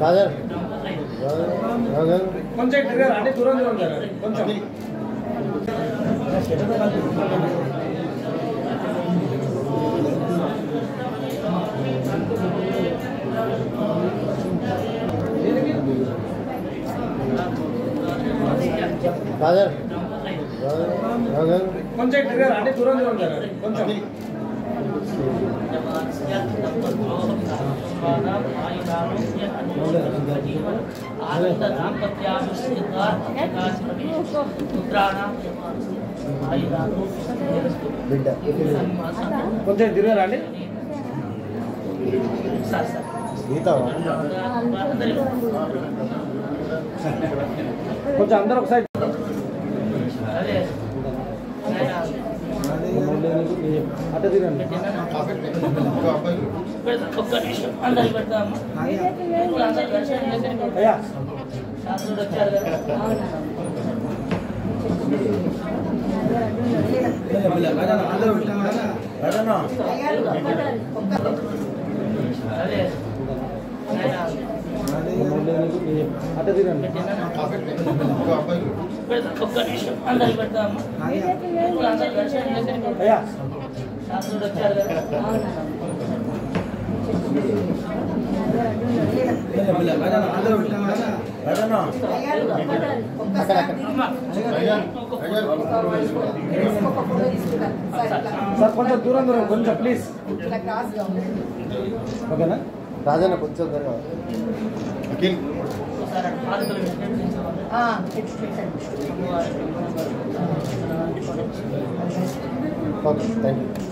రాజన్ రాజన్ కొంచెం ఇటుగా రండి దూరం దూరం జరగండి కొంచెం రాజన్ రాజన్ కొంచెం ఇటుగా రండి దూరం దూరం జరగండి కొంచెం బిడ్డ కొంచెం తిరిగి రండి గీతావా కొంచెం అందరూ ఒకసారి అట్ట తిరండి ఒక్క నిమిషం అందరు పెడతాము అందరు దర్శనం దగ్గరికి అయ్యా శాస్త్రుడు వచ్చారు కదా అదే అట్ట తిరండి ఒక్క నిమిషం అందరు పెడతాము అందరు దర్శనం దగ్గరికి అయ్యా శాస్త్రుడు వచ్చారు కదా సార్ కొంచెం దూరం దూరం కొంచెం ప్లీజ్ ఓకేనా రాజన్న కొంచెం జరగ అఖిల్ ఒకసారి అటు పాదకులు ఓకే థ్యాంక్ యూ